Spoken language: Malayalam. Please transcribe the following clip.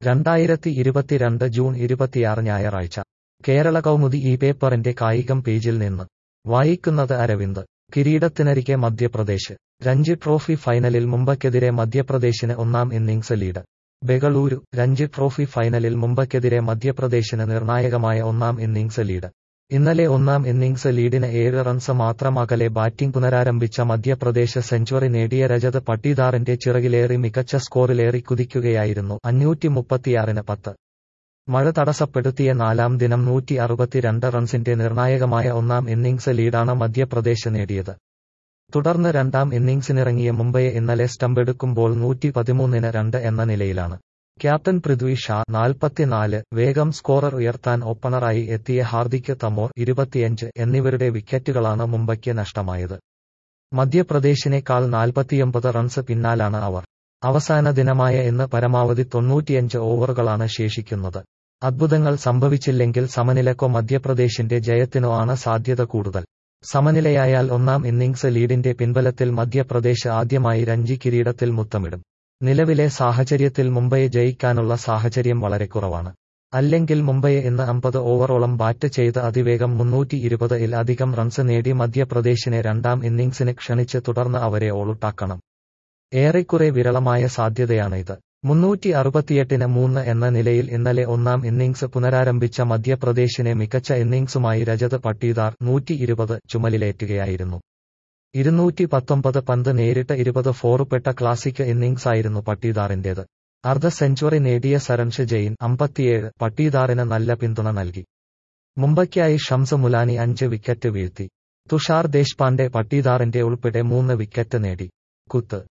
രണ്ടായിരത്തി ഇരുപത്തിരണ്ട് ജൂൺ ഇരുപത്തിയാറ് ഞായറാഴ്ച കേരള കൗമുദി ഈ പേപ്പറിന്റെ കായികം പേജിൽ നിന്ന് വായിക്കുന്നത് അരവിന്ദ് കിരീടത്തിനരികെ മധ്യപ്രദേശ് രഞ്ജി ട്രോഫി ഫൈനലിൽ മുംബൈക്കെതിരെ മധ്യപ്രദേശിന് ഒന്നാം innings lead Bengaluru Ranji trophy ഫൈനലിൽ മുംബൈക്കെതിരെ മധ്യപ്രദേശിന് നിർണായകമായ ഒന്നാം ഇന്നിംഗ്സ് ലീഡ് ഇന്നലെ ഒന്നാം ഇന്നിംഗ്സ് ലീഡിന് ഏഴ് റൺസ് മാത്രം അകലെ ബാറ്റിംഗ് പുനരാരംഭിച്ച മധ്യപ്രദേശ് സെഞ്ചുറി നേടിയ രജത് പട്ടീദാറിന്റെ ചിറകിലേറി മികച്ച സ്കോറിലേറി കുതിക്കുകയായിരുന്നു അഞ്ഞൂറ്റി മുപ്പത്തിയാറിന് പത്ത് മഴ തടസ്സപ്പെടുത്തിയ നാലാം ദിനം നൂറ്റി അറുപത്തിരണ്ട് റൺസിന്റെ നിർണായകമായ ഒന്നാം ഇന്നിംഗ്സ് ലീഡാണ് മധ്യപ്രദേശ് നേടിയത് തുടർന്ന് രണ്ടാം ഇന്നിംഗ്സിനിറങ്ങിയ മുംബൈയെ ഇന്നലെ സ്റ്റമ്പെടുക്കുമ്പോൾ നൂറ്റി പതിമൂന്നിന് രണ്ട് എന്ന നിലയിലാണ് ക്യാപ്റ്റൻ പൃഥ്വി ഷാ നാൽപ്പത്തിനാല് വേഗം സ്കോറർ ഉയർത്താൻ ഓപ്പണറായി എത്തിയ ഹാർദിക് തമോർ ഇരുപത്തിയഞ്ച് എന്നിവരുടെ വിക്കറ്റുകളാണ് മുംബൈക്ക് നഷ്ടമായത് മധ്യപ്രദേശിനേക്കാൾ നാൽപ്പത്തിയൊമ്പത് റൺസ് പിന്നാലാണ് അവർ അവസാന ദിനമായ ഇന്ന് പരമാവധി തൊണ്ണൂറ്റിയഞ്ച് ഓവറുകളാണ് ശേഷിക്കുന്നത് അദ്ഭുതങ്ങൾ സംഭവിച്ചില്ലെങ്കിൽ സമനിലക്കോ മധ്യപ്രദേശിന്റെ ജയത്തിനോ ആണ് സാധ്യത കൂടുതൽ സമനിലയായാൽ ഒന്നാം ഇന്നിംഗ്സ് ലീഡിന്റെ പിൻബലത്തിൽ മധ്യപ്രദേശ് ആദ്യമായി രഞ്ജി കിരീടത്തിൽ മുത്തമിടും നിലവിലെ സാഹചര്യത്തിൽ മുംബൈയെ ജയിക്കാനുള്ള സാഹചര്യം വളരെ കുറവാണ് അല്ലെങ്കിൽ മുംബൈയെ ഇന്ന് അമ്പത് ഓവറോളം ബാറ്റ് ചെയ്ത് അതിവേഗം മുന്നൂറ്റി ഇരുപത് ഇൽ അധികം റൺസ് നേടി മധ്യപ്രദേശിനെ രണ്ടാം ഇന്നിംഗ്സിന് ക്ഷണിച്ച് തുടർന്ന് അവരെ ഓളുട്ടാക്കണം ഏറെക്കുറെ വിരളമായ സാധ്യതയാണ് ഇത് മുന്നൂറ്റി അറുപത്തിയെട്ടിന് മൂന്ന് എന്ന നിലയിൽ ഇന്നലെ ഒന്നാം ഇന്നിംഗ്സ് പുനരാരംഭിച്ച മധ്യപ്രദേശിനെ മികച്ച ഇന്നിംഗ്സുമായി രജത് പട്ടീദാർ നൂറ്റി ഇരുപത് ചുമലിലേറ്റുകയായിരുന്നു ഇരുന്നൂറ്റി പത്തൊമ്പത് പന്ത് നേരിട്ട് ഇരുപത് ഫോറുപെട്ട ക്ലാസിക് ഇന്നിംഗ്സായിരുന്നു പട്ടീദാറിന്റേത് അർദ്ധ സെഞ്ചുറി നേടിയ സരൺഷ് ജെയിൻ അമ്പത്തിയേഴ് പട്ടീദാറിന് നല്ല പിന്തുണ നൽകി മുംബൈക്കായി ഷംസ് മുലാനി അഞ്ച് വിക്കറ്റ് വീഴ്ത്തി തുഷാർ ദേശ്പാണ്ഡെ പട്ടീദാറിന്റെ ഉൾപ്പെടെ മൂന്ന് വിക്കറ്റ് നേടി കുത്ത്